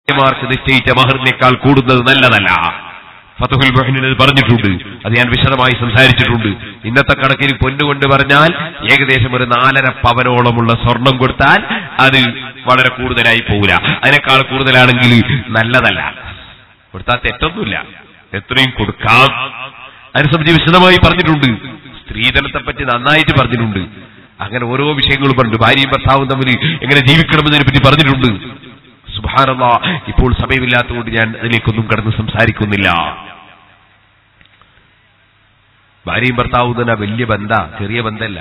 ഭാര്യമാർക്ക് നിശ്ചയിച്ച മഹറിനേക്കാൾ കൂടുന്നത് നല്ലതല്ല ഫതുഹുൽ മുഹിനിൽ അത് പറഞ്ഞിട്ടുണ്ട് അത് ഞാൻ വിശദമായി സംസാരിച്ചിട്ടുണ്ട് ഇന്നത്തെ കണക്കിന് പൊന്നുകൊണ്ട് പറഞ്ഞാൽ ഏകദേശം ഒരു നാലര പവനോളമുള്ള സ്വർണം കൊടുത്താൽ അത് വളരെ കൂടുതലായി പോകില്ല അതിനേക്കാൾ കൂടുതലാണെങ്കിൽ നല്ലതല്ല കൊടുത്താൽ തെറ്റൊന്നുമില്ല എത്രയും കൊടുക്കാം അതിനെ സംബന്ധിച്ച് വിശദമായി പറഞ്ഞിട്ടുണ്ട് സ്ത്രീധനത്തെ പറ്റി നന്നായിട്ട് പറഞ്ഞിട്ടുണ്ട് അങ്ങനെ ഓരോ വിഷയങ്ങളും പറഞ്ഞു ഭാര്യയും ഭർത്താവും തമ്മിൽ എങ്ങനെ ജീവിക്കണമെന്നതിനെ പറ്റി പറഞ്ഞിട്ടുണ്ട് സുഭാനല്ല ഇപ്പോൾ സമയമില്ലാത്തതുകൊണ്ട് ഞാൻ അതിലേക്കൊന്നും കടന്ന് സംസാരിക്കുന്നില്ല ഭാര്യയും ഭർത്താവും തന്നെ വലിയ ബന്ധ ചെറിയ ബന്ധമല്ല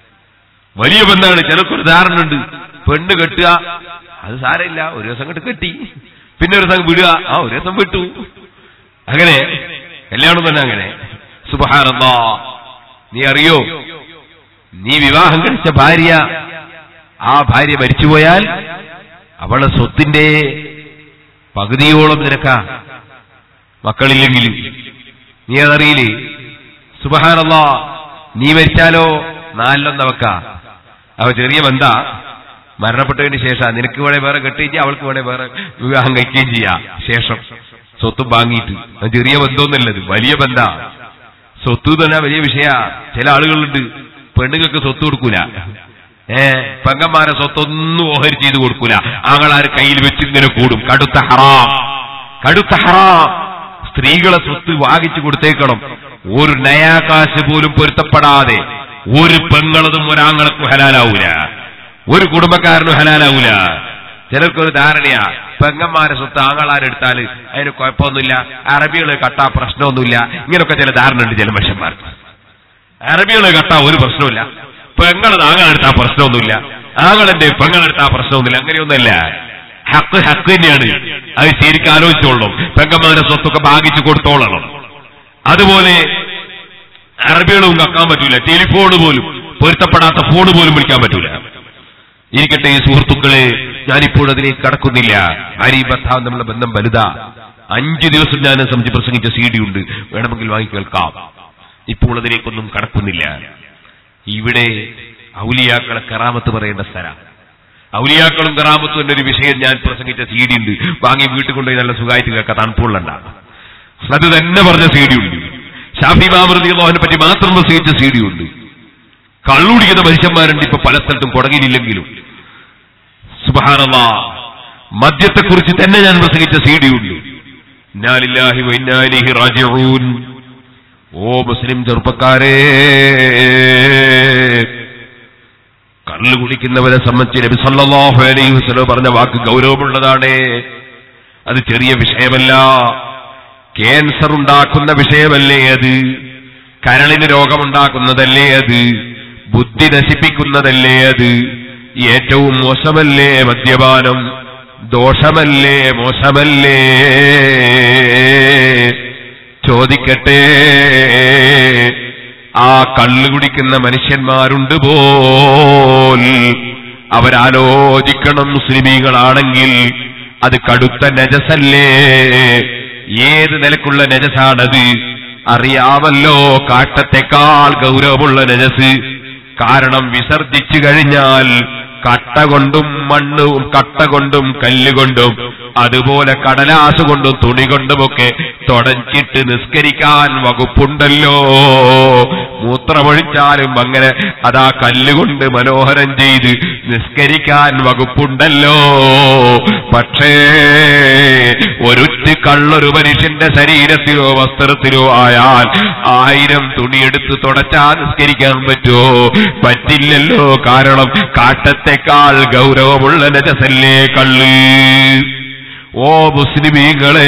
വലിയ ബന്ധമാണ് ചിലർക്കൊരു ധാരണ ഉണ്ട് പെണ്ണ് കെട്ടുക അത് സാരമില്ല ഒരു ദിവസം കെട്ട് കെട്ടി പിന്നെ ഒരു ദിവസം വിടുക ആ ഒരു ദിവസം വിട്ടു അങ്ങനെ കല്യാണം തന്നെ അങ്ങനെ സുബഹാനല്ലാ നീ അറിയോ നീ വിവാഹം കഴിച്ച ഭാര്യ ആ ഭാര്യ മരിച്ചുപോയാൽ അവളെ സ്വത്തിന്റെ പകുതിയോളം നിനക്കാ മക്കളില്ലെങ്കിൽ നീ അതറിയില്ലേ സുബഹാനല്ലാ നീ മരിച്ചാലോ നാലിലൊന്നവക്ക അവ ചെറിയ ബന്ധ മരണപ്പെട്ടതിന് ശേഷം നിനക്ക് വേണേ വേറെ കെട്ടുകയും ചെയ്യാം അവൾക്ക് വേണേ വേറെ വിവാഹം കഴിക്കുകയും ചെയ്യാം ശേഷം സ്വത്തും വാങ്ങിയിട്ട് അത് ചെറിയ ബന്ധമൊന്നുമല്ലത് വലിയ ബന്ധ സ്വത്ത് തന്നെ വലിയ വിഷയ ചില ആളുകളുണ്ട് പെണ്ണുങ്ങൾക്ക് സ്വത്ത് കൊടുക്കൂല ഏ പെങ്ങന്മാരെ സ്വത്തൊന്നും ഓഹരി ചെയ്ത് കൊടുക്കൂല ആങ്ങളാർ കയ്യിൽ വെച്ച് ഇങ്ങനെ കൂടും കടുത്ത ഹറാം കടുത്ത ഹറാം സ്ത്രീകളെ സ്വത്ത് വാങ്ങിച്ചു കൊടുത്തേക്കണം ഒരു നയാകാശ് പോലും പൊരുത്തപ്പെടാതെ ഒരു പെങ്ങളതും ഒരാങ്ങൾക്കും ഹലാലാവൂല ഒരു കുടുംബക്കാരനും ഹലാലാവൂല ചിലർക്കൊരു ധാരണയാ പെങ്ങന്മാരെ സ്വത്ത് ആങ്ങളാരെടുത്താൽ അതിന് കുഴപ്പമൊന്നുമില്ല അറബികള് കട്ടാ പ്രശ്നമൊന്നുമില്ല ഇങ്ങനൊക്കെ ചില ധാരണ ഉണ്ട് ചില മനുഷ്യന്മാർക്ക് അറബികള് കട്ടാ ഒരു പ്രശ്നമില്ല പെങ്ങളത് ആങ്ങളെടുത്താ പ്രശ്നമൊന്നുമില്ല ആങ്ങളെന്റെ പെങ്ങളെടുത്താ പ്രശ്നമൊന്നുമില്ല അങ്ങനെയൊന്നുമല്ല ഹക്ക് ഹക്ക് തന്നെയാണ് അത് ശരിക്കും ആലോചിച്ചോളണം പെങ്ങന്മാരെ സ്വത്തൊക്കെ ഭാഗിച്ചു കൊടുത്തോളണം അതുപോലെ അറബികളും കക്കാൻ പറ്റൂല ടെലിഫോൺ പോലും പൊരുത്തപ്പെടാത്ത ഫോൺ പോലും വിളിക്കാൻ പറ്റൂല ഇരിക്കട്ടെ ഈ സുഹൃത്തുക്കളെ ഞാനിപ്പോൾ അതിലേക്ക് കടക്കുന്നില്ല ഭാര്യയും ഭർത്താവും തമ്മിലുള്ള ബന്ധം വലുതാ അഞ്ചു ദിവസം ഞാൻ സംബന്ധിച്ച് പ്രസംഗിച്ച സി ഡി ഉണ്ട് വേണമെങ്കിൽ വാങ്ങി കേൾക്കാം ഇപ്പോൾ അതിലേക്കൊന്നും കടക്കുന്നില്ല ഇവിടെ ഔലിയാക്കളെ കറാമത്ത് പറയേണ്ട സ്ഥലം ഔലിയാക്കളും കറാമത്തും എന്നൊരു വിഷയം ഞാൻ പ്രസംഗിച്ച സി ഡി ഉണ്ട് വാങ്ങി വീട്ടിൽ കൊണ്ടുപോയി നല്ല സുഖമായിട്ട് കേൾക്കാം തണുപ്പുള്ളണ്ട അത് തന്നെ പറഞ്ഞ സി ഡി ഉണ്ട് ഷാഫി മാമൃതി മോഹനെ പറ്റി മാത്രം പ്രസംഗിച്ച സി ഡി ഉണ്ട് കള്ളുടിക്കുന്ന മനുഷ്യന്മാരുണ്ട് ഇപ്പൊ പല സ്ഥലത്തും കുടങ്ങിയില്ലെങ്കിലും സുബഹാനല്ല മദ്യത്തെക്കുറിച്ച് തന്നെ ഞാൻ പ്രസംഗിച്ച സി ഡി ഉണ്ട് ഇന്നാലില്ലാഹി വൈന്നാലിഹി റാജിഊൻ ഓ മുസ്ലിം ചെറുപ്പക്കാരെ കള്ളു കുടിക്കുന്നവരെ സംബന്ധിച്ച് നബി സല്ലല്ലാഹു അലൈഹി വസല്ലം പറഞ്ഞ വാക്ക് ഗൗരവമുള്ളതാണ് അത് ചെറിയ വിഷയമല്ല ക്യാൻസർ ഉണ്ടാക്കുന്ന വിഷയമല്ലേ അത് കരളിന് രോഗമുണ്ടാക്കുന്നതല്ലേ അത് ബുദ്ധി നശിപ്പിക്കുന്നതല്ലേ അത് ഏറ്റവും മോശമല്ലേ മദ്യപാനം ദോഷമല്ലേ മോശമല്ലേ ചോദിക്കട്ടെ ആ കള്ളു കുടിക്കുന്ന മനുഷ്യന്മാരുണ്ട് പോൽ അവരാലോചിക്കണം മുസ്ലിമീകളാണെങ്കിൽ അത് കടുത്ത നജസല്ലേ ഏത് നിലക്കുള്ള നജസാണത് അറിയാമല്ലോ കാട്ടത്തെക്കാൾ ഗൗരവമുള്ള നജസ് കാരണം വിസർജിച്ചു കഴിഞ്ഞാൽ കട്ട കൊണ്ടും മണ്ണും കട്ട കൊണ്ടും കല്ലുകൊണ്ടും അതുപോലെ കടലാസ് കൊണ്ടും തുണി കൊണ്ടുമൊക്കെ തുടച്ചിട്ട് നിസ്കരിക്കാൻ വകുപ്പുണ്ടല്ലോ മൂത്രമൊഴിച്ചാലും അങ്ങനെ അതാ കല്ലുകൊണ്ട് മനോഹരം ചെയ്ത് നിസ്കരിക്കാൻ വകുപ്പുണ്ടല്ലോ പക്ഷേ ഒരുറ്റ് കള്ളൊരു മനുഷ്യന്റെ ശരീരത്തിലോ വസ്ത്രത്തിലോ ആയാൽ ആയിരം തുണിയെടുത്ത് തുടച്ചാ നിസ്കരിക്കാൻ പറ്റുമോ പറ്റില്ലല്ലോ കാരണം കാട്ടത്തെക്കാൾ ഗൗരവമുള്ള നജസല്ലേ കള്ള് ഓ മുസ്ലിമീങ്ങളെ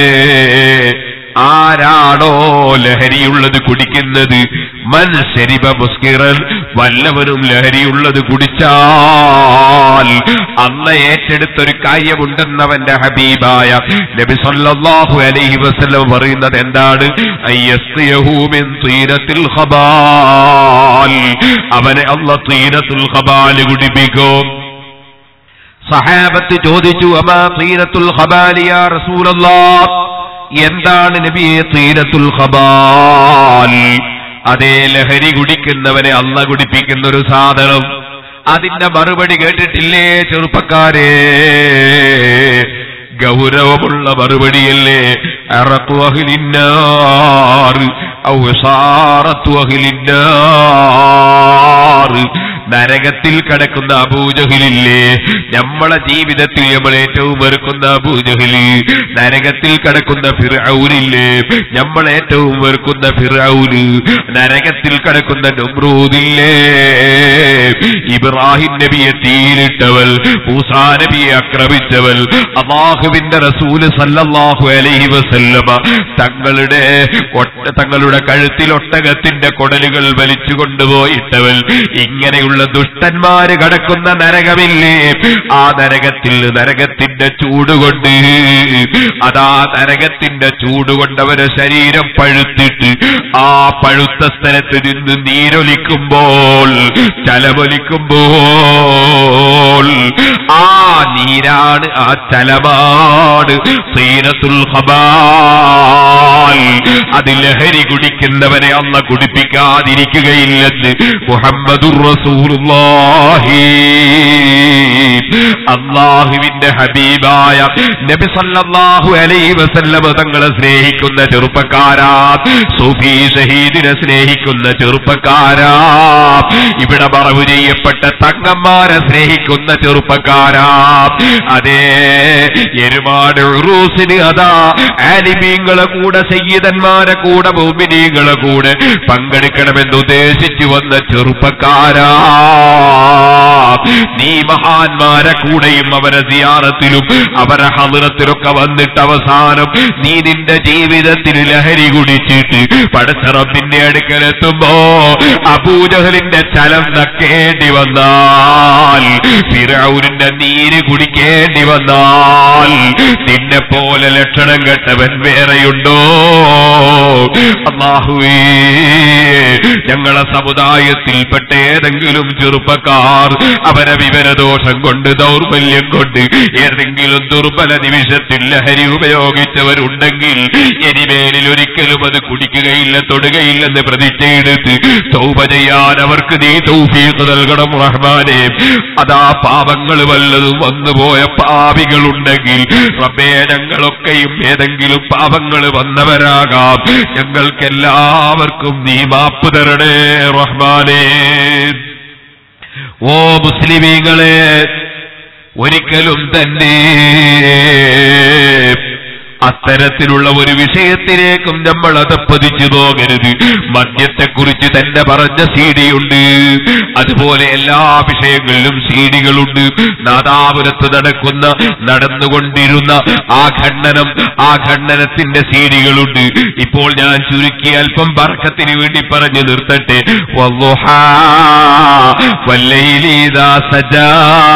ആരാണോ ലഹരിയുള്ളത് കുടിക്കുന്നത് മൻ ശരിബ മുസ്കിറൻ വല്ലവനും ലഹരിയുള്ളത് കുടിച്ചാൽ അന്ന് ഏറ്റെടുത്തൊരു കാര്യമുണ്ടെന്നവന്റെ ഹബീബായ നബി സല്ലല്ലാഹു അലൈഹി വസല്ലം പറയുന്നത് എന്താണ് അയ്യസ്തിയഹു മിൻ തീരത്തിൽ ഖബാൽ അവനെ അല്ല തീരത്തുൽ ഖബാൽ കുടിപ്പിക്കും സഹാബത്ത് ചോദിച്ചു അമാ തീരത്തുൽ ഖബാലിയ റസൂലല്ലാഹ് എന്താണ് നബിയെ തീരത്തുൽ ഖബാൽ അതേ ലഹരി കുടിക്കുന്നവനെ അല്ല കുടിപ്പിക്കുന്ന ഒരു സാധനം അതിന്റെ മറുപടി കേട്ടിട്ടില്ലേ ചെറുപ്പക്കാരെ ഗൗരവമുള്ള മറുപടിയല്ലേ അറത്തു അഹ്ലിന്നാർ ഔ സാറത്തു അഹ്ലിന്നാർ നരകത്തിൽ കിടക്കുന്ന അബൂജഹിലില്ലേ നമ്മളെ ജീവിതത്തിൽ നമ്മൾ ഏറ്റവും വെറുക്കുന്ന അബൂജഹില് നരകത്തിൽ കിടക്കുന്ന ഫിറൌനില്ലേ നമ്മൾ ഏറ്റവും വെറുക്കുന്ന ഫിറൌന് നരകത്തിൽ കിടക്കുന്ന നമ്രൂദില്ലേ ഇബ്രാഹിം നബിയെ തീയിലിട്ടവൾ മൂസാ നബിയെ ആക്രമിച്ചവൾ അള്ളാഹുവിന്റെ റസൂല് സല്ലല്ലാഹു അലൈഹി വസല്ലമ തങ്ങളുടെ ഒട്ട- തങ്ങളുടെ കഴുത്തിൽ ഒട്ടകത്തിന്റെ കൊടലുകൾ വലിച്ചു കൊണ്ടുപോയിട്ടവൾ ഇങ്ങനെയുള്ള ദുഷ്ടന്മാര് കടക്കുന്ന നരകമില്ലേ ആ നരകത്തിൽ നരകത്തിന്റെ ചൂടുകൊണ്ട് അതാ നരകത്തിന്റെ ചൂടുകൊണ്ട് അവരെ ശരീരം പഴുത്തിട്ട് ആ പഴുത്ത സ്ഥലത്ത് നിന്ന് നീരൊലിക്കുമ്പോൾ ചലമൊലിക്കുമ്പോൾ ആ നീരാണ് ആ ചലമാണ് സീനത്തുൽ ഹബാൽ അത് ലഹരി കുടിക്കുന്നവരെ അല്ല കുടിപ്പിക്കാതിരിക്കുകയില്ലെന്ന് മുഹമ്മദുർ റസൂലുള്ളാഹി അള്ളാഹുവിന്റെ ഹബീബായ നബി സല്ലല്ലാഹു അലൈഹി വസല്ലമ തങ്ങളെ സ്നേഹിക്കുന്ന ചെറുപ്പക്കാരാ സൂഫി ഷഹീദിനെ സ്നേഹിക്കുന്ന ചെറുപ്പക്കാരാ ഇവിടെ മറവ് ചെയ്യപ്പെട്ട തങ്ങന്മാരെ സ്നേഹിക്കുന്ന ചെറുപ്പക്കാരാ അതേ എരുമാട് ഉറൂസിന് അതാ ആലിമീങ്ങളെ കൂടെ സയ്യിദന്മാരെ കൂടെ ഭൂമിനീങ്ങളെ കൂടെ പങ്കെടുക്കണമെന്ന് ഉദ്ദേശിച്ചു വന്ന ചെറുപ്പക്കാരാ നീ മഹാന്മാരെ കൂടെയും അവരെ സിയാറത്തിലും അവരെ ഹതിറത്തിലൊക്കെ വന്നിട്ട് അവസാനം നീ നിന്റെ ജീവിതത്തിൽ ലഹരി കുടിച്ചിട്ട് പടച്ചറപ്പിന്റെ അടുക്കലെത്തുമ്പോ അബൂജഹലിന്റെ ചലം നക്കേണ്ടി വന്നാൽ ഫിറൌനിന്റെ നീര് കുടിക്കേണ്ടി വന്നാൽ നിന്നെ പോലെ ലക്ഷണം കെട്ടവൻ വേറെയുണ്ടോ അള്ളാഹുവേ ഞങ്ങളെ സമുദായത്തിൽപ്പെട്ട ഏതെങ്കിലും ചെറുപ്പക്കാർ അവരെ വിവരദോഷം കൊണ്ട് ദൗർബല്യം കൊണ്ട് ഏതെങ്കിലും ദുർബല നിമിഷത്തിൽ ലഹരി ഉപയോഗിച്ചവരുണ്ടെങ്കിൽ ഇനിമേലിൽ ഒരിക്കലും അത് കുടിക്കുകയില്ല തൊടുകയില്ലെന്ന് പ്രതിജ്ഞയെടുത്ത് തൗബ ചെയ്യാൻ അവർക്ക് നീ തൗഫീഖ് നൽകണം റഹ്മാനെ അതാ പാപങ്ങൾ വല്ലതും വന്നുപോയ പാപികളുണ്ടെങ്കിൽ റബ്ബേ ഞങ്ങളൊക്കെയും ഏതെങ്കിലും പാപങ്ങൾ വന്നവരാകാം ഞങ്ങൾക്കെല്ലാവർക്കും നീ മാപ്പ് തരണേ റഹ്മാനേ ഓ മുസ്ലിമീങ്ങളെ ഒരിക്കലും തന്നെ അത്തരത്തിലുള്ള ഒരു വിഷയത്തിലേക്കും നമ്മൾ അതപ്പതിച്ചു പോകരുത് മദ്യത്തെക്കുറിച്ച് തന്നെ പറഞ്ഞ സീഡിയുണ്ട് അതുപോലെ എല്ലാ വിഷയങ്ങളിലും സീഡികളുണ്ട് നാദാപുരത്ത് നടക്കുന്ന നടന്നുകൊണ്ടിരുന്ന ആ ഖണ്ഡനം ആ ഖണ്ഡനത്തിന്റെ സീഡികളുണ്ട് ഇപ്പോൾ ഞാൻ ചുരുക്കി അല്പം ബർക്കത്തിന് വേണ്ടി പറഞ്ഞു നിർത്തട്ടെ വല്ലുഹാ വല്ലൈലി ഇദാ സജാ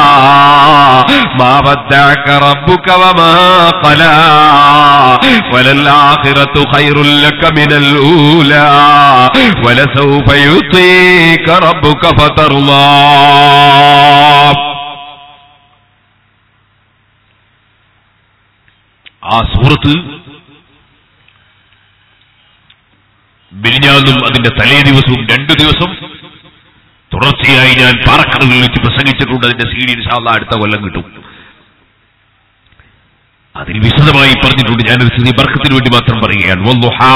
മാ വദ്ദഅക റബ്ബുക വമാ ഖലാ وللآخرة خير لك من الأولى ولسوف يعطيك ربك فترضى ആ സൂറത്ത് ബിരിഞ്ഞാന്നും അതിന്റെ തലേ ദിവസവും രണ്ടു ദിവസം തുടർച്ചയായി ഞാൻ പാറക്കടവിൽ വെച്ച് പ്രസംഗിച്ചിട്ടുണ്ട് അതിന്റെ സി ഡി അടുത്ത കൊല്ലം കിട്ടും അതിന് വിശദമായി പറഞ്ഞിട്ടുണ്ട് ഞാനൊരു ചെറിയ ബർക്കത്തിന് വേണ്ടി മാത്രം പറയുകയാണ് വല്ലുഹാ.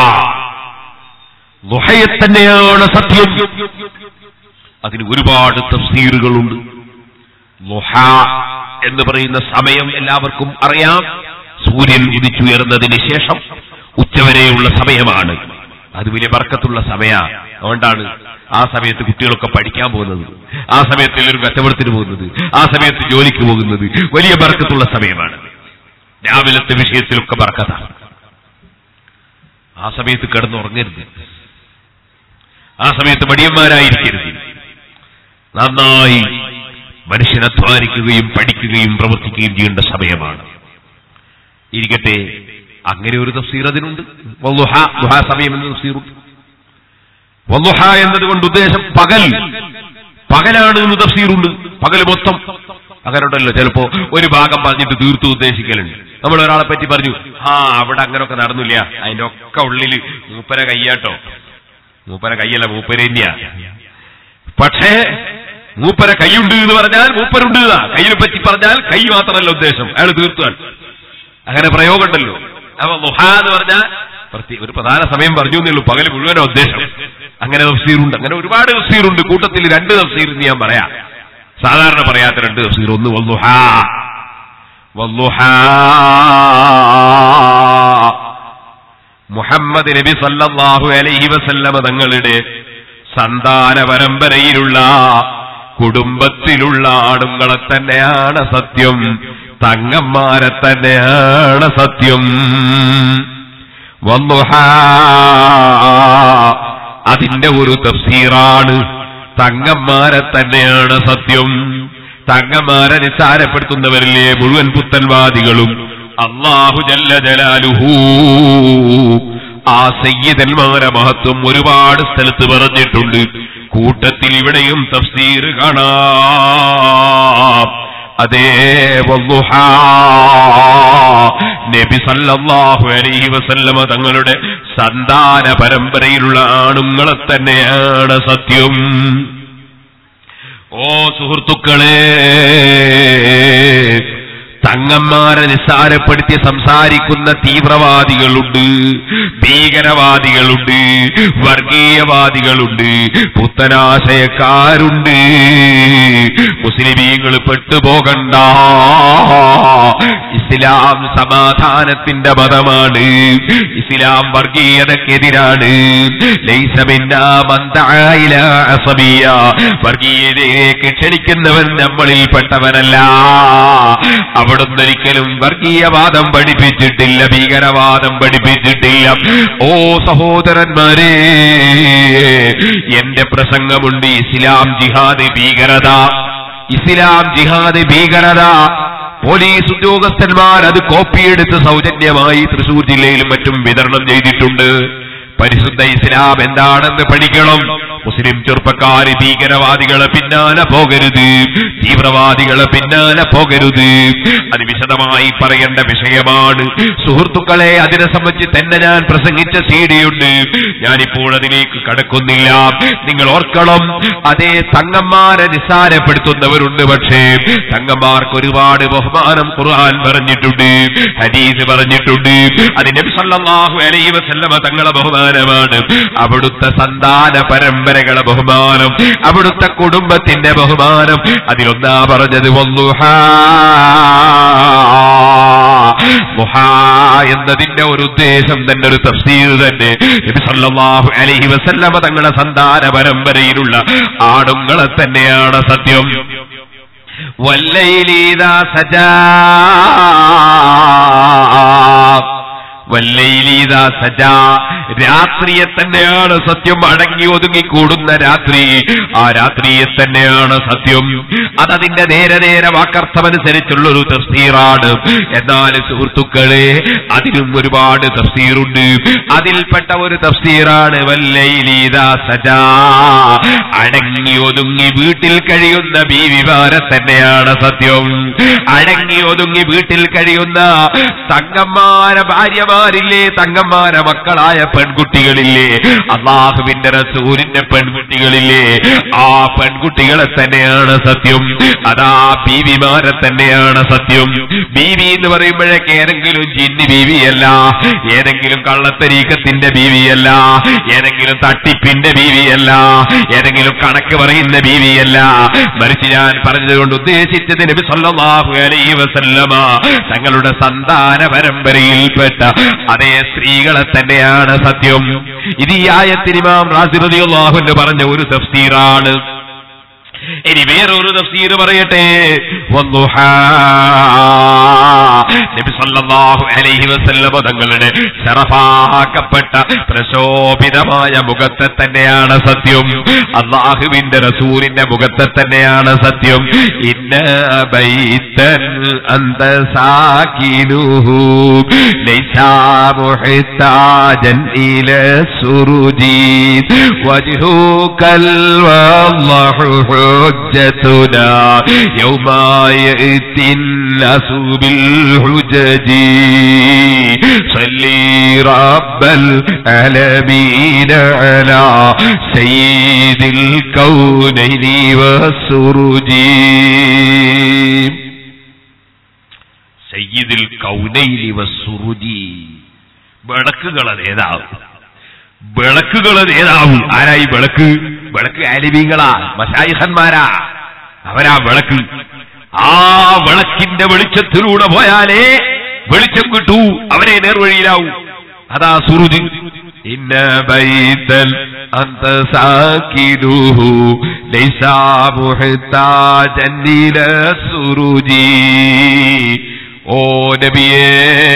ലുഹയെ തന്നെയാണ് സത്യം അതിന് ഒരുപാട് തഫ്സീറുകളുണ്ട് ലുഹ എന്ന് പറയുന്ന സമയം എല്ലാവർക്കും അറിയാം സൂര്യൻ ഉദിച്ചുയർന്നതിന് ശേഷം ഉച്ചവരെയുള്ള സമയമാണ് അത് വലിയ ബർക്കത്തുള്ള സമയ അതുകൊണ്ടാണ് ആ സമയത്ത് കുട്ടികളൊക്കെ പഠിക്കാൻ പോകുന്നത് ആ സമയത്ത് എല്ലാവരും കച്ചവടത്തിന് പോകുന്നത് ആ സമയത്ത് ജോലിക്ക് പോകുന്നത് വലിയ ബർക്കത്തുള്ള സമയമാണ് രാവിലത്തെ വിഷയത്തിലൊക്കെ ബർക്കത്താണ് ആ സമയത്ത് കിടന്നുറങ്ങരുത് ആ സമയത്ത് മടിയന്മാരായിരിക്കരുത് നന്നായി മനുഷ്യൻ അധ്വാനിക്കുകയും പഠിക്കുകയും പ്രവർത്തിക്കുകയും ചെയ്യേണ്ട സമയമാണ് ഇരിക്കട്ടെ അങ്ങനെ ഒരു തഫ്സീർ അതിനുണ്ട് വല്ലുഹ, ദുഹാ സമയം എന്ന തഫ്സീറുണ്ട് വല്ലുഹ എന്നതുകൊണ്ട് ഉദ്ദേശം പകൽ പകലാണ് എന്ന് തഫ്സീറുണ്ട് പകൽ മൊത്തം അങ്ങനെയുണ്ടല്ലോ ചിലപ്പോ ഒരു ഭാഗം പറഞ്ഞിട്ട് തീർത്തു ഉദ്ദേശിക്കലുണ്ട് നമ്മൾ ഒരാളെ പറ്റി പറഞ്ഞു ആ അവിടെ അങ്ങനെയൊക്കെ നടന്നില്ല അതിന്റെ ഒക്കെ ഉള്ളില് മൂപ്പര കയ്യാട്ടോ മൂപ്പര കയ്യല്ല മൂപ്പര തന്നെയാ പക്ഷേ മൂപ്പര കൈയുണ്ട് എന്ന് പറഞ്ഞാൽ മൂപ്പരുണ്ട് എന്നാ. കയ്യിനെ പറ്റി പറഞ്ഞാൽ കൈ മാത്രമല്ല ഉദ്ദേശം അയാൾ തീർത്തുകയാണ് അങ്ങനെ പ്രയോഗമുണ്ടല്ലോ അപ്പൊ ലുഹ എന്ന് പറഞ്ഞാൽ പ്രത്യേക ഒരു പ്രധാന സമയം പറഞ്ഞു എന്നേ ഉള്ളൂ പകൽ മുഴുവൻ ഉദ്ദേശം അങ്ങനെ തഫ്സീറുണ്ട് അങ്ങനെ ഒരുപാട് തഫ്സീറുണ്ട് കൂട്ടത്തിൽ രണ്ട് തഫ്സീർ എന്ന് ഞാൻ പറയാം സാധാരണ പറയാത്ത രണ്ട് തഫ്സീർ ഒന്ന് വല്ലുഹ വല്ലുഹ മുഹമ്മദ് നബി സല്ലല്ലാഹു അലൈഹി വസല്ലമ തങ്ങളുടെ സന്താന പരമ്പരയിലുള്ള കുടുംബത്തിലുള്ള ആണുങ്ങളെ തന്നെയാണ് സത്യം തങ്ങന്മാരെ തന്നെയാണ് സത്യം വന്നുഹ അതിന്റെ ഒരു തഫ്സീറാണ് തങ്ങന്മാരെ തന്നെയാണ് സത്യം തങ്ങന്മാരെ നിസ്സാരപ്പെടുത്തുന്നവരിലെ മുഴുവൻ പുത്തൻവാദികളും അള്ളാഹു ജല്ല ജലാലുഹൂ ആ സയ്യിദന്മാരെ മഹത്വം ഒരുപാട് സ്ഥലത്ത് പറഞ്ഞിട്ടുണ്ട് കൂട്ടത്തിൽ ഇവിടെയും തഫ്സീർ കാണാം അതേ വല്ലുഹ നബി സല്ലല്ലാഹു അലൈഹി വസല്ലമ തങ്ങളുടെ സന്താന പരമ്പരയിലുള്ള ആണുങ്ങളെ തന്നെയാണ് സത്യം ഓ സുഹൃത്തുക്കളെ തങ്ങന്മാരെ നിസ്സാരപ്പെടുത്തി സംസാരിക്കുന്ന തീവ്രവാദികളുണ്ട് ഭീകരവാദികളുണ്ട് വർഗീയവാദികളുണ്ട് പുത്തനാശയക്കാരുണ്ട് മുസ്ലിമീങ്ങൾ പെട്ടുപോകണ്ട ഇസ്ലാം സമാധാനത്തിന്റെ മതമാണ് ഇസ്ലാം വർഗീയതക്കെതിരാണ് ലൈസമിന്ന മന്ദായില അസബിയ വർഗീയതയിലേക്ക് ക്ഷണിക്കുന്നവൻ നമ്മളിൽ പെട്ടവനല്ല അവിടുന്ന് ഒരിക്കലും വർഗീയവാദം പഠിപ്പിച്ചിട്ടില്ല ഭീകരവാദം പഠിപ്പിച്ചിട്ടില്ല ഓ സഹോദരന്മാരെ എന്റെ പ്രസംഗമുണ്ട് ഇസ്ലാം ജിഹാദ് ഭീകരത ഇസ്ലാം ജിഹാദ് ഭീകരത പോലീസ് ഉദ്യോഗസ്ഥന്മാർ അത് കോപ്പിയെടുത്ത് സൗജന്യമായി തൃശൂർ ജില്ലയിലും മറ്റും വിതരണം ചെയ്തിട്ടുണ്ട് പരിശുദ്ധ ഇസ്ലാം എന്താണെന്ന് പഠിക്കണം മുസ്ലിം ചെറുപ്പക്കാര് ഭീകരവാദികളെ പിന്നാലെ പോകരുത് തീവ്രവാദികളെ പിന്നാലെ പോകരുത് അത് വിശദമായി പറയേണ്ട വിഷയമാണ് സുഹൃത്തുക്കളെ അതിനെ സംബന്ധിച്ച് തന്നെ ഞാൻ പ്രസംഗിച്ച സീഡിയുണ്ട് ഞാനിപ്പോൾ അതിലേക്ക് കടക്കുന്നില്ല നിങ്ങൾ ഓർക്കണം അതേ തങ്ങന്മാരെ നിസ്സാരപ്പെടുത്തുന്നവരുണ്ട് പക്ഷേ തങ്ങന്മാർക്ക് ഒരുപാട് ബഹുമാനം ഖുർആൻ പറഞ്ഞിട്ടുണ്ട് ഹദീസ് പറഞ്ഞിട്ടുണ്ട് അത് നബി സല്ലല്ലാഹു അലൈഹി വസല്ലമ തങ്ങളെ ബഹുമാനമാണ് അവിടുത്തെ സന്താന പരമ്പരകളെ ബഹുമാനം അവിടുത്തെ കുടുംബത്തിന്റെ ബഹുമാനം അതിലൊന്നാ പറഞ്ഞത് വന്നുഹാ മുഹാ എന്നതിന്റെ ഒരു ഉദ്ദേശം തന്നെ ഒരു തഫ്സീർ തന്നെ നബി സല്ലല്ലാഹു അലൈഹി വസല്ലമ തങ്ങളെ സന്താന പരമ്പരയിലുള്ള ആണുങ്ങളെ തന്നെയാണ് സത്യം വല്ലയിലീതാ സജാ വല്ലയിലീതാ സജാ രാത്രിയെ തന്നെയാണ് സത്യം അടങ്ങി ഒതുങ്ങി കൂടുന്ന രാത്രി ആ രാത്രിയെ തന്നെയാണ് സത്യം അതതിന്റെ നേരെ നേരെ വാക്കർത്ഥമനുസരിച്ചുള്ള ഒരു തഫ്സീറാണ് എന്നാൽ സുഹൃത്തുക്കളെ അതിനും ഒരുപാട് തഫ്സീറുണ്ട് അതിൽപ്പെട്ട ഒരു തഫ്സീറാണ് വല്ലയിലീതാ സജാ അടങ്ങി ഒതുങ്ങി വീട്ടിൽ കഴിയുന്ന ബീവിമാരെ തന്നെയാണ് സത്യം അടങ്ങി ഒതുങ്ങി വീട്ടിൽ കഴിയുന്ന തങ്ങന്മാരെ ഭാര്യമാരില്ലേ തങ്ങന്മാരെ മക്കളായ പെൺകുട്ടികളില്ലേ അള്ളാഹുവിന്റെ റസൂലിന്റെ പെൺകുട്ടികളില്ലേ ആ പെൺകുട്ടികളെ തന്നെയാണ് സത്യം അതാ ബീവിമാരെ തന്നെയാണ് സത്യം ബീവി എന്ന് പറയുമ്പോഴേക്ക് ഏതെങ്കിലും ജിന്നി ബീവിയല്ല ഏതെങ്കിലും കള്ളത്തരീക്കത്തിന്റെ ബീവിയല്ല ഏതെങ്കിലും തട്ടിപ്പിന്റെ ബീവിയല്ല ഏതെങ്കിലും കണക്ക് പറയുന്ന ബീവിയല്ല മറിച്ച് ഞാൻ പറഞ്ഞതുകൊണ്ട് ഉദ്ദേശിച്ചത് നബി സല്ലല്ലാഹു അലൈഹി വസല്ലമ തങ്ങളുടെ സന്താന പരമ്പരയിൽപ്പെട്ട അതേ സ്ത്രീകളെ തന്നെയാണ് സത്യം ഇത് ഈ ആയത്തിന് ഇമാം റാസി റളിയല്ലാഹു അൻഹു പറഞ്ഞ ഒരു തഫ്സീറാണ് ഇനി വേറൊരു തഫ്സീർ പറയട്ടെ വന്നുഹാ. നബി സല്ലല്ലാഹു അലൈഹി വസല്ലമ തങ്ങളുടെ ശറഫാക്കപ്പെട്ട പ്രശോഭിതമായ മുഖത്തെ തന്നെയാണ് സത്യം അള്ളാഹുവിന്റെ റസൂലിന്റെ മുഖത്തെ തന്നെയാണ് സത്യം ഇന്ന ബൈത്തൻ അന്ത സാകിനുഹു ലൈസ മുഹ്താജൻ ഇല സുറുജി വജ്ഹുകൽ വല്ലാഹു حجتنا يوم يأتي الناس بالحجج صلي رب العالمين على سيد الكونين والسرج സയ്യിദിൽ കൗനൈലി വസുറുജി വിളക്കുകളെ നേതാവ് വിളക്കുകളെ നേതാവ് ആരായി വിളക്ക് വിളക്ക് ആലിമീങ്ങളാ മഷായിഹന്മാരാ അവരാ വിളക്ക് ആ വിളക്കിന്റെ വെളിച്ചത്തിലൂടെ പോയാലേ വെളിച്ചം കിട്ടൂ അവരെ നേർവഴിയിലാവൂ അതാ സുറുജ് ഇന്ന ബൈതൽ അന്ത സാക്കിനുഹു ലൈസ മുഹ്താജൻ ഇല സുറുജി ഓ നബിയേ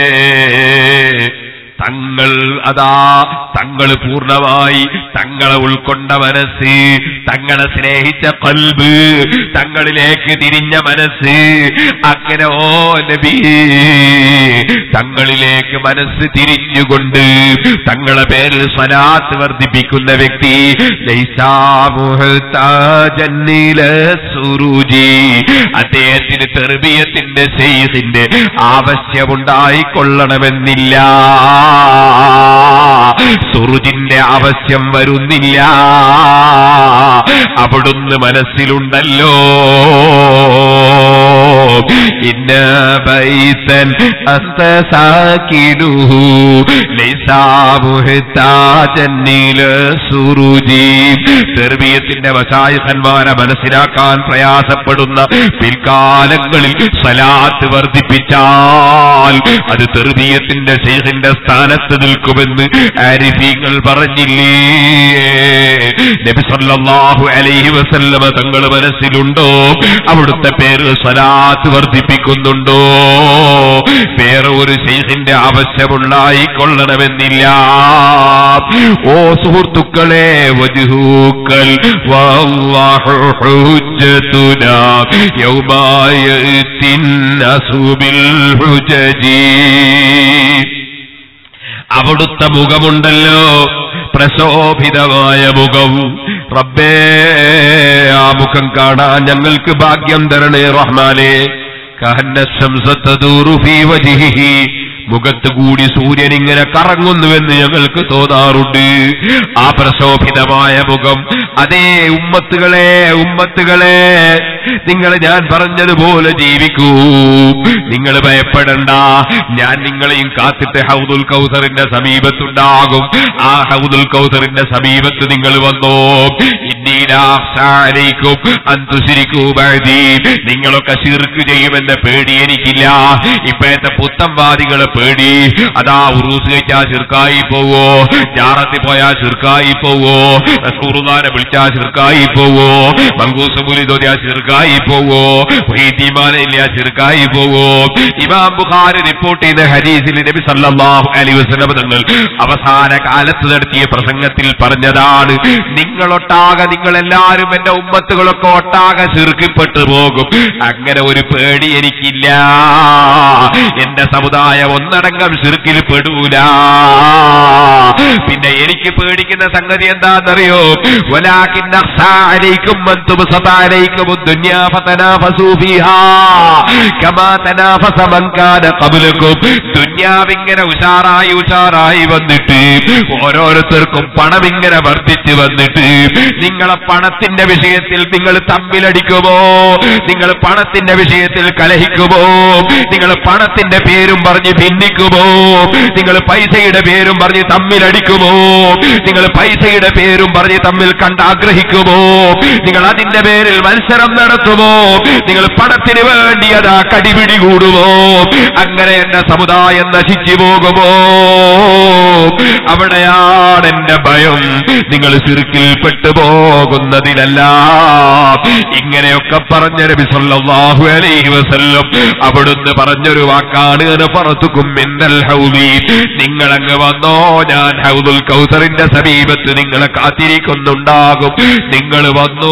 തങ്ങൾ അതാ തങ്ങൾ പൂർണ്ണമായി തങ്ങളെ ഉൾക്കൊണ്ട മനസ്സ് തങ്ങളെ സ്നേഹിച്ച കൽബ് തങ്ങളിലേക്ക് തിരിഞ്ഞ മനസ്സ് അങ്ങനെ ഓ നബി തങ്ങളിലേക്ക് മനസ്സ് തിരിഞ്ഞുകൊണ്ട് തങ്ങളെ പേരിൽ സ്വലാത്ത് വർദ്ധിപ്പിക്കുന്ന വ്യക്തി ലൈസാ മുഹ്താജന്നില സുറുജി അദ്ദേഹത്തിന് തെർബിയത്തിന്റെ സെയ്സിന്റെ ആവശ്യമുണ്ടായിക്കൊള്ളണമെന്നില്ല സുറുജിന്റെ ആവശ്യം വരുന്നില്ല അവിടുന്ന് മനസ്സിലുണ്ടല്ലോ ഇന്ന ബൈസൻ അന്ത സാക്കിനുഹു ലൈസാ മുഹ്താജന്നില സുറുജി തെർബിയത്തിന്റെ വശായസന്മാരെ മനസ്സിലാക്കാൻ പ്രയാസപ്പെടുന്ന പിൽക്കാലങ്ങളിൽ സലാത്ത് വർദ്ധിപ്പിച്ചാൽ അത് തെർബിയത്തിന്റെ ശേഖന്റെ സ്ഥാനത്ത് നിൽക്കുമെന്ന് ആരിഫീങ്ങൾ പറഞ്ഞില്ലേ നബി സല്ലല്ലാഹു അലൈഹി വസല്ലമ തങ്ങൾ മനസ്സിലുണ്ടോ അവിടുത്തെ പേര് സലാത്ത് വർദ്ധിപ്പിക്കുന്നുണ്ടോ വേറെ ഒരു ശേഖന്റെ ആവശ്യമുണ്ടായിക്കൊള്ളണമെന്നില്ല ഓ സുഹൃത്തുക്കളെ വജുഹൂക്കൽ വല്ലാഹു ഹുജ്ജതുനാ യൗമായ അസുബിൽ ഹുജജീ അവിടുത്തെ മുഖമുണ്ടല്ലോ പ്രശോഭിതമായ മുഖം റബ്ബേ ആ മുഖം കാണാൻ ഞങ്ങൾക്ക് ഭാഗ്യം തരണേ റഹ്മാനെ കഹന്ന ശംസത്തദൂറു ഫീ വജ്ഹിഹി മുഖത്ത് കൂടി സൂര്യൻ ഇങ്ങനെ കറങ്ങുന്നുവെന്ന് ഞങ്ങൾക്ക് തോന്നാറുണ്ട് ആ പ്രശോഭിതമായ മുഖം അതേ ഉമ്മത്തുകളെ ഉമ്മത്തുകളെ നിങ്ങൾ ഞാൻ പറഞ്ഞതുപോലെ ജീവിക്കൂ നിങ്ങൾ ഭയപ്പെടണ്ട ഞാൻ നിങ്ങളെയും കാത്തിട്ട് ഹൗദുൽ കൗസറിന്റെ സമീപത്തുണ്ടാകും ആ ഹൗദുൽ കൗസറിന്റെ സമീപത്ത് നിങ്ങൾ വന്നോ ഇന്നീലാക്കും അന്തുശിരിക്കൂ ബഅദീ നിങ്ങളൊക്കെ ശിർക്ക് ചെയ്യുമെന്ന പേടി എനിക്കില്ല ഇപ്പോഴത്തെ പുത്തംവാദികളെ പേടി അതാ ഉറൂസ് കഴിച്ചാ ചെറുക്കായി പോവോ ജാറത്തിൽ പോയാ ചെറുക്കായി പോവോ റസൂറുദാനെ വിളിച്ചാ ചെറുക്കായി പോവോ മങ്കൂസ് മുലി തോന്നിയാ ചെറുക്കായി പോവോ ഇല്ല ചെറുക്കായി പോവോ ഇമാം ബുഖാരി റിപ്പോർട്ട് ചെയ്ത ഹരീസിൽ നബി സല്ലല്ലാഹു അലൈഹി വസല്ലം തങ്ങൾ അവസാന കാലത്ത് നടത്തിയ പ്രസംഗത്തിൽ പറഞ്ഞതാണ് നിങ്ങളൊട്ടാകെ നിങ്ങളെല്ലാരും എന്റെ ഉമ്മത്തുകളൊക്കെ ഒട്ടാകെ ചെറുക്കിപ്പെട്ടു പോകും അങ്ങനെ ഒരു പേടി എനിക്കില്ല എന്റെ സമുദായം ഒന്നടങ്കം ചെറുക്കിൽ പെടൂല പിന്നെ എനിക്ക് പേടിക്കുന്ന സംഗതി എന്താണെന്നറിയോ വലാകിൻ അഖ്സാ അലൈക്കും മൻ തുബ്സത അലൈക്കും الدنيا فتنافسوا فيها كما تنافس من كان قبلكم ദുന്യാവിങ്ങനെ ഉഷാറായി ഉഷാറായി വന്നിട്ട് ഓരോരുത്തർക്കും പണം ഇങ്ങനെ വർദ്ധിച്ചു വന്നിട്ട് നിങ്ങളെ പണത്തിന്റെ വിഷയത്തിൽ നിങ്ങൾ തമ്മിലടിക്കുമോ നിങ്ങൾ പണത്തിന്റെ വിഷയത്തിൽ കലഹിക്കുമോ നിങ്ങൾ പണത്തിന്റെ പേരും പറഞ്ഞ് ഭിന്നിക്കുമോ നിങ്ങൾ പൈസയുടെ പേരും പറഞ്ഞ് തമ്മിലടിക്കുമോ നിങ്ങൾ പൈസയുടെ പേരും പറഞ്ഞ് തമ്മിൽ കണ്ടാഗ്രഹിക്കുമോ നിങ്ങൾ അതിന്റെ പേരിൽ മത്സരം നടത്തുമോ നിങ്ങൾ പണത്തിന് വേണ്ടി അതാ കടിപിടി കൂടുമോ അങ്ങനെ എന്റെ സമുദായം നശിച്ചു പോകുമോ അവിടെയാണ് എന്റെ ഭയം നിങ്ങൾ സിറുക്കിൽ പെട്ടുപോകുന്നതിനല്ല ഇങ്ങനെയൊക്കെ പറഞ്ഞ നബി സല്ലല്ലാഹു അലൈഹി വസല്ലം അവിടുന്ന് പറഞ്ഞൊരു വാക്കാണ് പുറത്തുക്കും മിന്നൽ ഹൗദി നിങ്ങളങ്ങ് വന്നോ ഞാൻ ഹൗദുൽ കൗസറിന്റെ സമീപത്ത് നിങ്ങളെ കാത്തിരിക്കുന്നുണ്ടാകും നിങ്ങൾ വന്നോ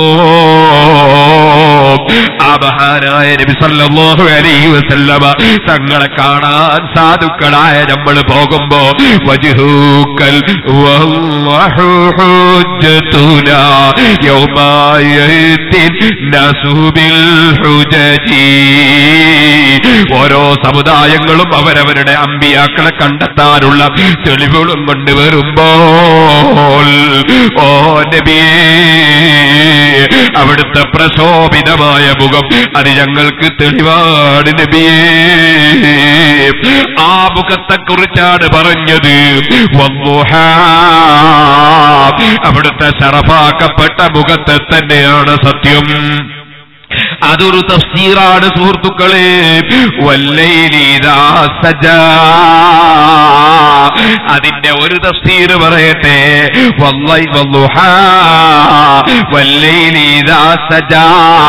ആ മഹാനായ നബി സല്ലല്ലാഹു അലൈഹി വസല്ലമ തങ്ങളെ കാണാൻ സാധുക്കളായ നമ്മൾ പോകുമ്പോ വജ്ഹൂക്കൽ വല്ലാഹു ഹുജ്ജതുനാ യൗമായത്തിൻ നസുബിൽ ഹുജജി ഓരോ സമുദായങ്ങളും അവരവരുടെ അമ്പിയാക്കളെ കണ്ടെത്താനുള്ള തെളിവുകളും കൊണ്ട് വരുമ്പോൾ ഓ നബിയേ അവിടുത്തെ പ്രശോഭിതമായ മുഖം അത് ഞങ്ങൾക്ക് തെളിവാണ് നബിയേ ആ മുഖത്തെ കുറിച്ചാണ് പറഞ്ഞത് വന്നുഹാ. അവിടുത്തെ ശറഫാക്കപ്പെട്ട മുഖത്തെ തന്നെയാണ് സത്യം അതൊരു തഫ്സീറാണ് സുഹൃത്തുക്കളെ വല്ലൈലീദാ സജാ അതിന്റെ ഒരു തഫ്സീർ പറയട്ടെ വല്ലൈ വല്ലുഹാ വല്ലൈലീദാ സജാ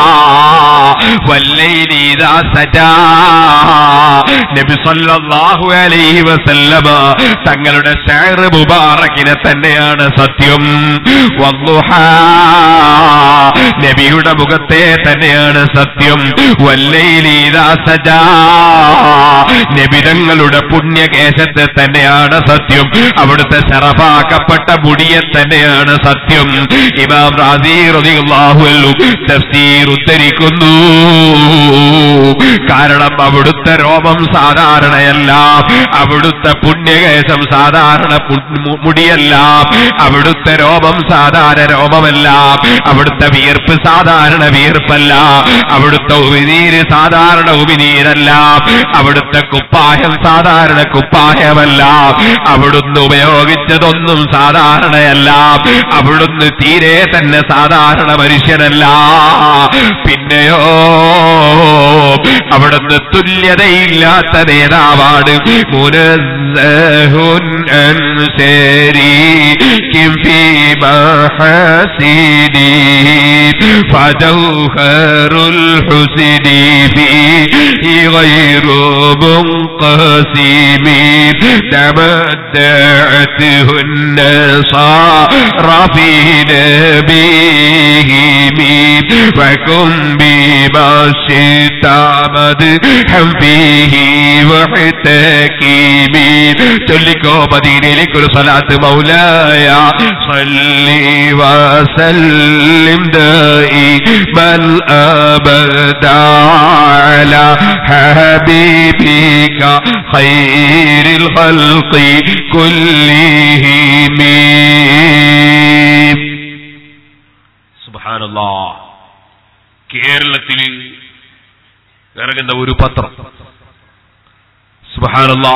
വല്ലൈലീദാ സജാ നബി സല്ലല്ലാഹു അലൈഹി വസല്ലമ തങ്ങളുടെ ഷാർ മുബാറക്കിനെ തന്നെയാണ് സത്യം വല്ലുഹാ നബിയുടെ മുഖത്തെ തന്നെയാണ് സത്യം വല്ലൈലീദാ സജാ നബിതങ്ങളുടെ പുണ്യകേശത്തെ തന്നെയാണ് സത്യം അവിടുത്തെ ശറഫാക്കപ്പെട്ട മുടിയെ തന്നെയാണ് സത്യം ഇമാം റാസി റളിയല്ലാഹു അൻഹു തഫ്സീർ ഉദ്ധരിക്കുന്നു കാരണം അവിടുത്തെ രോമം സാധാരണയല്ല അവിടുത്തെ പുണ്യകേശം സാധാരണ പു- മു- മുടിയല്ല അവിടുത്തെ രോമം സാധാരണ രോമമല്ല അവിടുത്തെ വിയർപ്പ് സാധാരണ വിയർപ്പല്ല അവിടുത്തെ ഉമിനീര് സാധാരണ ഉമിനീരല്ല അവിടുത്തെ കുപ്പായം സാധാരണ കുപ്പായമല്ല അവിടുന്ന് ഉപയോഗിച്ചതൊന്നും സാധാരണയല്ല അവിടുന്ന് തീരെ തന്നെ സാധാരണ മനുഷ്യനല്ല പിന്നെയോ അവിടുന്ന് തുല്യതയില്ലാത്ത നേതാവാണ് മുനസ്സഹുൻ അൻ ശരീകിൻ ഫീ മഹസിനി فجوهر الحسن فيه غير منقسم تمدعته النصارى في نبيهم وكن بما شئت مدحا فيه واحتكيم ചൊല്ലിക്കോ മദീനയിലേക്കൊരു സ്വലാത്ത് മൗലായ صلي وسلم دائما أبدا على حبيبك خير الخلق كلهم سبحان الله കേരളത്തിൽ ഇറങ്ങുന്ന ഒരു പത്രം സുബഹാനല്ലാ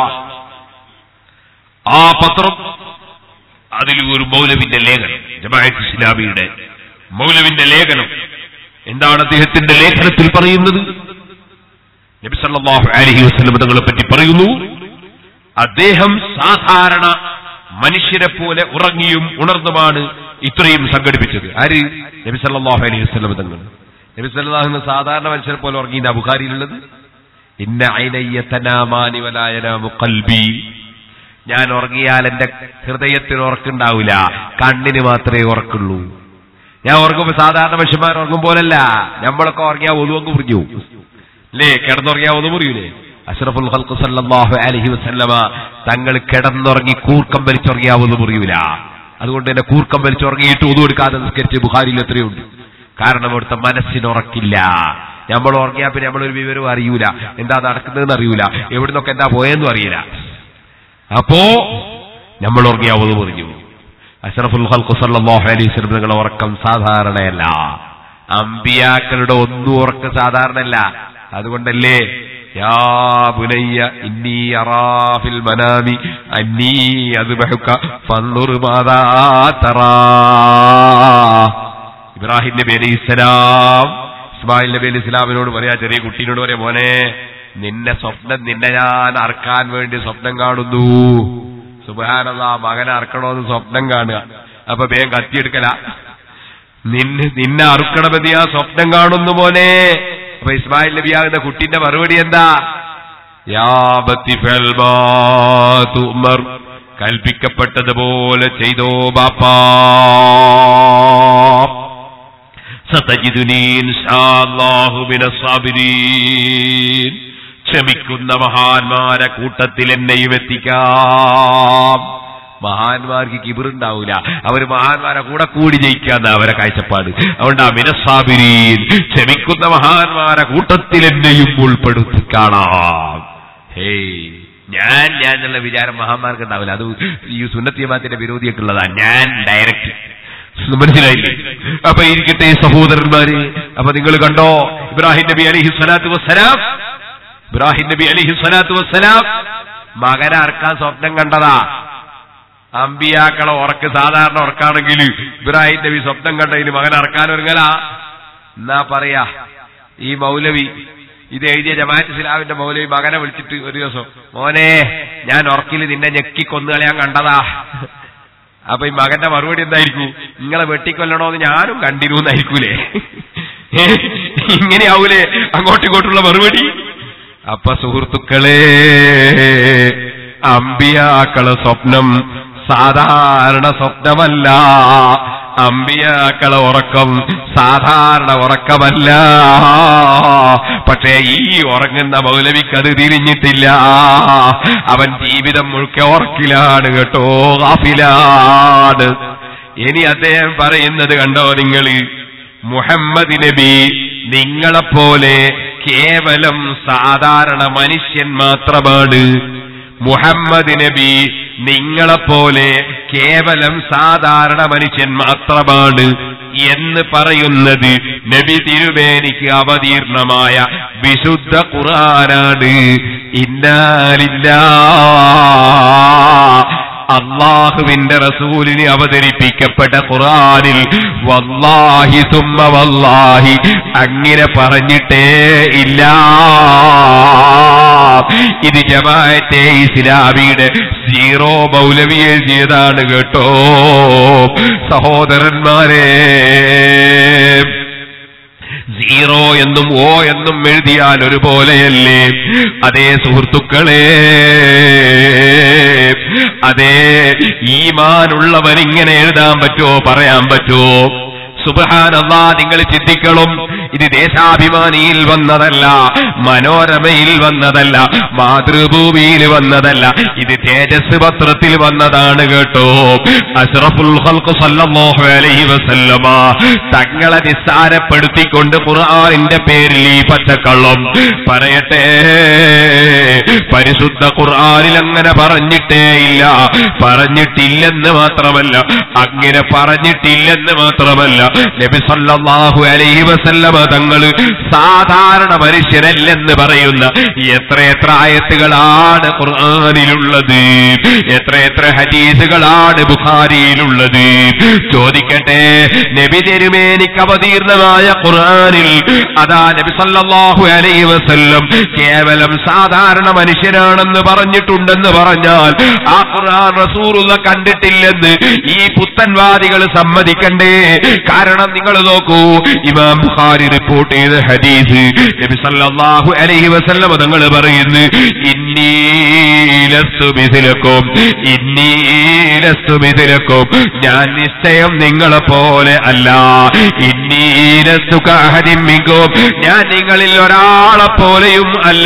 ആ പത്രം അതിൽ ഒരു മൗലവിന്റെ ലേഖനം ജമാഅത്ത് ഇസ്ലാമിയുടെ മൗലവിന്റെ ലേഖനം എന്താണ് അദ്ദേഹത്തിന്റെ ലേഖനത്തിൽ പറയുന്നത് നബി സല്ലല്ലാഹു അലൈഹി വസല്ലം തങ്ങളെ പറ്റി പറയുന്നു അദ്ദേഹം സാധാരണ മനുഷ്യരെ പോലെ ഉറങ്ങിയും ഉണർന്നുമാണ് ഇത്രയും സംഘടിപ്പിച്ചത് ആര് നബി സല്ലല്ലാഹു അലൈഹി വസല്ലം തങ്ങൾ നബി സല്ലല്ലാഹു അലൈഹി വസല്ലം സാധാരണ മനുഷ്യരെ പോലെ ഉറങ്ങിയ ബുഖാരിയിലുള്ളത് ഇന്ന ഐനയ്യതനാമാനി വലായനാമു ഖൽബി ഞാൻ ഉറങ്ങിയാൽ എന്റെ ഹൃദയത്തിന് ഉറക്കുണ്ടാവില്ല കണ്ണിന് മാത്രമേ ഉറക്കുള്ളൂ ഞാൻ ഉറങ്ങുമ്പോ സാധാരണ മനുഷ്യന്മാർ ഉറങ്ങും പോലല്ല നമ്മളൊക്കെ ഉറങ്ങിയാ ഒതുവങ്ങ് മുറിഞ്ഞു അല്ലേ കിടന്നുറങ്ങിയാ ഒന്നു മുറിയൂലേ അഷ്റഫുൽ ഖൽഖ് സല്ലല്ലാഹു അലൈഹി വസല്ലമ തങ്ങൾ കിടന്നുറങ്ങി കൂർക്കം വലിച്ചുറങ്ങിയാ ഒന്നു മുറിയൂല അതുകൊണ്ട് തന്നെ കൂർക്കം വലിച്ചുറങ്ങിയിട്ട് ഒതു കൊടുക്കാതെ നിസ്കരിച്ച് ബുഖാരിയിൽ എത്രയുണ്ട് കാരണം അവിടുത്തെ മനസ്സിനുറക്കില്ല നമ്മൾ ഉറങ്ങിയാൽ പിന്നെ നമ്മളൊരു വിവരവും അറിയൂല എന്താ നടക്കുന്നതെന്ന് അറിയൂല എവിടുന്നൊക്കെ എന്താ പോയെന്നും അറിയില്ല അപ്പോ നമ്മൾ ഉറങ്ങിയാവത് പറഞ്ഞു അഷറഫുൽ ഖൽഖു സല്ലല്ലാഹു അലൈഹി വസല്ലം നിങ്ങളുടെ ഉറക്കം സാധാരണയല്ല അമ്പിയാക്കളുടെ ഒന്നും ഉറക്കം സാധാരണയല്ല അതുകൊണ്ടല്ലേ യാ ബുനയ്യ ഇന്നി അറാഫിൽ മനാമി അന്നീ അദ്ബഹുക ഫൻദുർ മാദാ തറാ ഇബ്രാഹിം നബി അലൈഹി ഇസ്ലാം ഇസ്മായിൽ നബി അലൈഹി ഇസ്ലാമിനോട് പറയാ ചെറിയ കുട്ടീനോട് പറയാ മോനെ നിന്നെ സ്വപ്നം നിന്നെ ഞാൻ അറക്കാൻ വേണ്ടി സ്വപ്നം കാണുന്നു സുബാനല്ല മകനെ അറക്കണോന്ന് സ്വപ്നം കാണുക അപ്പൊ വേഗം കത്തിയെടുക്കല നിന്നെ നിന്നെ അറുക്കണമെന്ന് ഞാൻ സ്വപ്നം കാണുന്നു മോനെ അപ്പൊ ഇസ്മായിൽ നബിയാകുന്ന കുട്ടീന്റെ മറുപടി എന്താ യാ ബത്തി ഫൽ മാ തുമർ കൽപ്പിക്കപ്പെട്ടതുപോലെ ചെയ്തോ ബാപ്പാ സതജിദുനീ ഇൻഷാല്ലാഹു മിനസ് സാബിരീൻ ക്ഷമിക്കുന്ന മഹാന്മാരെ കൂട്ടത്തിൽ എന്നെയും എത്തിക്കാം മഹാന്മാർക്ക് കിബിറുണ്ടാവൂല അവർ മഹാന്മാരെ കൂടെ കൂടി ജയിക്കാന്ന അവരെ കാഴ്ചപ്പാട് അതുകൊണ്ട് അമിനസാബിരീൻ ക്ഷമിക്കുന്ന മഹാന്മാരെ കൂട്ടത്തിൽ എന്നെയും ഉൾപ്പെടുത്തി കാണാം ഹേയ് ഞാൻ ഞാൻ എന്നുള്ള വിചാരം മഹാന്മാർക്ക് ഉണ്ടാവില്ല അത് ഈ സുന്നത്തിയമാത്തിന്റെ വിരോധിയൊക്കെ ഉള്ളതാ ഞാൻ ഡയറക്റ്റ് മനസ്സിലായില്ലേ അപ്പൊ ഇരിക്കട്ടെ സഹോദരന്മാര് അപ്പൊ നിങ്ങൾ കണ്ടോ ഇബ്രാഹിം നബി അലിഹി സ്വലാത്തു വസ്സലാം ഇബ്രാഹിം നബി അലിഹി സ്വലാത്തു വസ്സലാം മകനെ അറക്കാൻ സ്വപ്നം കണ്ടതാ അമ്പിയാക്കളെ ഉറക്ക് സാധാരണ ഉറക്കാണെങ്കിൽ ഇബ്രാഹിം നബി സ്വപ്നം കണ്ടതിന് മകൻ അറക്കാൻ ഒരുങ്ങല എന്നാ പറയാ ഈ മൗലവി ഇത് എഴുതിയ ജമാഅത്ത് ഇസ്ലാമിന്റെ മൗലവി മകനെ വിളിച്ചിട്ട് ഒരു ദിവസം മോനെ ഞാൻ ഉറക്കിൽ നിന്നെ ഞെക്കി കൊന്നുകളയാൻ കണ്ടതാ അപ്പൊ ഈ മകന്റെ മറുപടി എന്തായിരിക്കും നിങ്ങളെ വെട്ടിക്കൊല്ലണോന്ന് ഞാനും കണ്ടിരുന്നായിരിക്കൂലേ ഇങ്ങനെയാവൂലേ അങ്ങോട്ടും ഇങ്ങോട്ടുള്ള മറുപടി അപ്പൊ സുഹൃത്തുക്കളെ അമ്പിയാക്കളെ സ്വപ്നം സാധാരണ സ്വപ്നമല്ല അമ്പിയാക്കളെ ഉറക്കം സാധാരണ ഉറക്കമല്ല പക്ഷേ ഈ ഉറങ്ങുന്ന മൗലവിക്ക് അത് തിരിഞ്ഞിട്ടില്ല അവൻ ജീവിതം മുഴുക്കെ ഉറക്കിലാണ് കേട്ടോ ഹാഫിലാണ് ഇനി അദ്ദേഹം പറയുന്നത് കണ്ടോ നിങ്ങൾ മുഹമ്മദ് നബി നിങ്ങളെപ്പോലെ കേവലം സാധാരണ മനുഷ്യൻ മാത്രമാണ് മുഹമ്മദ് നബി നിങ്ങളെപ്പോലെ കേവലം സാധാരണ മനുഷ്യൻ മാത്രമാണ് എന്ന് പറയുന്നത് നബി തിരുവേനിക്ക് അവതീർണമായ വിശുദ്ധ ഖുറാനാണ് ഇന്നാലില്ല അള്ളാഹുവിന്റെ റസൂലിന് അവതരിപ്പിക്കപ്പെട്ട ഖുറാനിൽ വല്ലാഹി സുമ്മ വല്ലാഹി അങ്ങനെ പറഞ്ഞിട്ടേ ഇല്ല ഇത് ജമാഅത്തെ ഇസ്ലാമിയുടെ സീറോ മൗലവി എഴുതിയതാണ് കേട്ടോ സഹോദരന്മാരെ സീറോ എന്നും ഓ എന്നും എഴുതിയാൽ ഒരുപോലെയല്ലേ അതേ സുഹൃത്തുക്കളെ അതേ ഈമാനുള്ളവൻ ഇങ്ങനെ എഴുതാൻ പറ്റുമോ പറയാൻ പറ്റുമോ സുബഹാനല്ലാ നിങ്ങൾ ചിന്തിക്കണം ഇത് ദേശാഭിമാനിയിൽ വന്നതല്ല മനോരമയിൽ വന്നതല്ല മാതൃഭൂമിയിൽ വന്നതല്ല ഇത് തേജസ് പത്രത്തിൽ വന്നതാണ് കേട്ടോ അഷ്റഫുൽ ഖൽഖ് സല്ലല്ലാഹു അലൈഹി വസല്ലമ തങ്ങളെ നിസ്സാരപ്പെടുത്തിക്കൊണ്ട് ഖുർആനിന്റെ പേരിൽ ഈ പച്ചക്കള്ളം പറയട്ടെ പരിശുദ്ധ ഖുർആനിൽ അങ്ങനെ പറഞ്ഞിട്ടേ ഇല്ല പറഞ്ഞിട്ടില്ലെന്ന് മാത്രമല്ല അങ്ങനെ പറഞ്ഞിട്ടില്ലെന്ന് മാത്രമല്ല നബി സല്ലല്ലാഹു അലൈഹി വസല്ലമ തങ്ങൾ സാധാരണ മനുഷ്യരല്ലെന്ന് പറയുന്ന എത്രയെത്ര ആയത്തുകളാണ് ഖുർആനിലുള്ളത് എത്രയെത്ര ഹദീസുകളാണ് ബുഖാരിയിലുള്ളത് ചോദിക്കട്ടെ നബി തിരുമേനിക്ക് അവതീർണമായ ഖുർആനിൽ അതാ നബി സല്ലല്ലാഹു അലൈഹി വസല്ലം കേവലം സാധാരണ മനുഷ്യനാണെന്ന് പറഞ്ഞിട്ടുണ്ടെന്ന് പറഞ്ഞാൽ ആ ഖുർആൻ റസൂലുള്ള കണ്ടിട്ടില്ലെന്ന് ഈ പുത്തൻവാദികൾ സമ്മതിക്കണ്ടേ കാരണം നിങ്ങൾ നോക്കൂ ഇമാം ബുഖാരി റിപ്പോർട്ട് ചെയ്ത ഹദീസ് നബി സല്ലല്ലാഹു അലൈഹി വസല്ലം തങ്ങൾ പറയുന്നു ഇന്നീലസ്തു മിഥിലക്കും ഇന്നീലസ്തു മിഥിലക്കും ഞാൻ നിശ്ചയം നിങ്ങളെ പോലെ അല്ല ഇന്നീലസ്തു കാഹരിമ്മിക്കും ഞാൻ നിങ്ങളിൽ ഒരാളെ പോലെയും അല്ല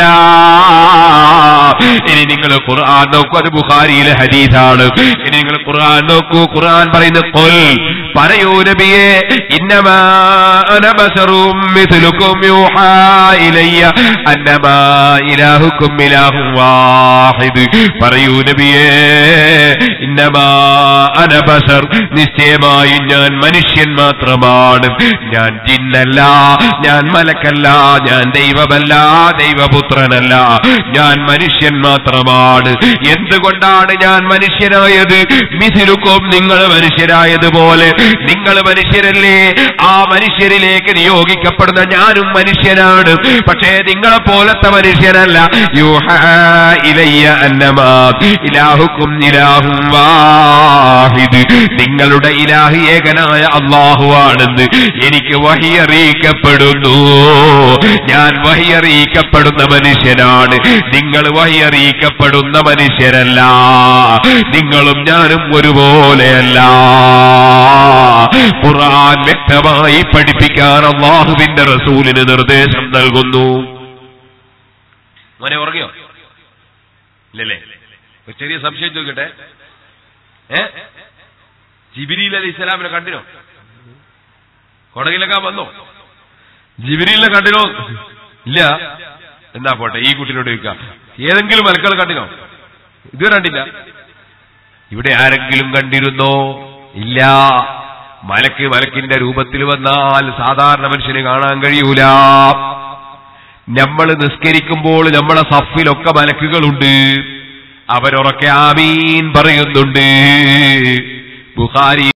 ഇനി നിങ്ങൾ ഖുർആൻ നോക്കൂ അത് ബുഖാരിയിലെ ഹദീസാണ് ഇനി നിങ്ങൾ ഖുർആൻ നോക്കൂ ഖുർആൻ പറയുന്നത് കൊൽ പറയൂ നബിയെ ഇന്നമാ അന ബശറും മിഥുലുക്കും യൂഹാ ഇലയ്യ അന്നമാ ഇലാഹുക്കും ഇലാഹും വാഹിദ് പറയൂ നബിയെ ഇന്നമാ അന ബശർ നിശ്ചയമായും ഞാൻ മനുഷ്യൻ മാത്രമാണ് ഞാൻ ജിന്നല്ല ഞാൻ മലക്കല്ല ഞാൻ ദൈവമല്ല ദൈവപുത്രനല്ല ഞാൻ മനുഷ്യൻ മാത്രമാണ് എന്തുകൊണ്ടാണ് ഞാൻ മനുഷ്യനായത് മിഥിലുക്കും നിങ്ങൾ മനുഷ്യരായതുപോലെ നിങ്ങൾ മനുഷ്യരല്ലേ ആ മനുഷ്യരിലേക്ക് നിയോഗിക്കപ്പെടുന്ന ഞാനും മനുഷ്യനാണ് പക്ഷേ നിങ്ങളെ പോലത്തെ മനുഷ്യനല്ല യൂഹാ ഇലയ്യ അന്നമാ ഇലാഹുക്കും ഇലാഹും വാഹിദ് നിങ്ങളുടെ ഇലാഹി ഏകനായ അള്ളാഹുവാണെന്ന് എനിക്ക് വഹി അറിയിക്കപ്പെടുന്നു ഞാൻ വഹി അറിയിക്കപ്പെടുന്ന മനുഷ്യനാണ് നിങ്ങൾ വഹി അറിയിക്കപ്പെടുന്ന മനുഷ്യരല്ല നിങ്ങളും ഞാനും ഒരുപോലെയല്ല ഖുർആൻ വ്യക്തമായി പഠിപ്പിക്കാൻ അള്ളാഹുവിന്റെ റസൂലിന് നിർദ്ദേശം നൽകുന്നു മോനെ ഉറങ്ങിയോ ഇല്ലല്ലേ ഒരു ചെറിയ സംശയം ചോദിക്കട്ടെ ഏ ജിബിരിയിൽ അലി ഇസ്ലാമിനെ കണ്ടിനോ കൊടകിലൊക്കെ വന്നോ ജിബിരിയിലെ കണ്ടിനോ ഇല്ല എന്നാ പോട്ടെ ഈ കുട്ടിനോട് ചോദിക്കാം ഏതെങ്കിലും മലക്കൾ കണ്ടിനോ ഇതുവരെ കണ്ടില്ല ഇവിടെ ആരെങ്കിലും കണ്ടിരുന്നോ ഇല്ല മലക്ക് മലക്കിന്റെ രൂപത്തിൽ വന്നാൽ സാധാരണ മനുഷ്യന് കാണാൻ കഴിയൂല നമ്മൾ നിസ്കരിക്കുമ്പോൾ നമ്മളെ സഫിലൊക്കെ മലക്കുകളുണ്ട് അവരൊറക്കെ ആമീൻ പറയുന്നുണ്ട് ബുഖാരി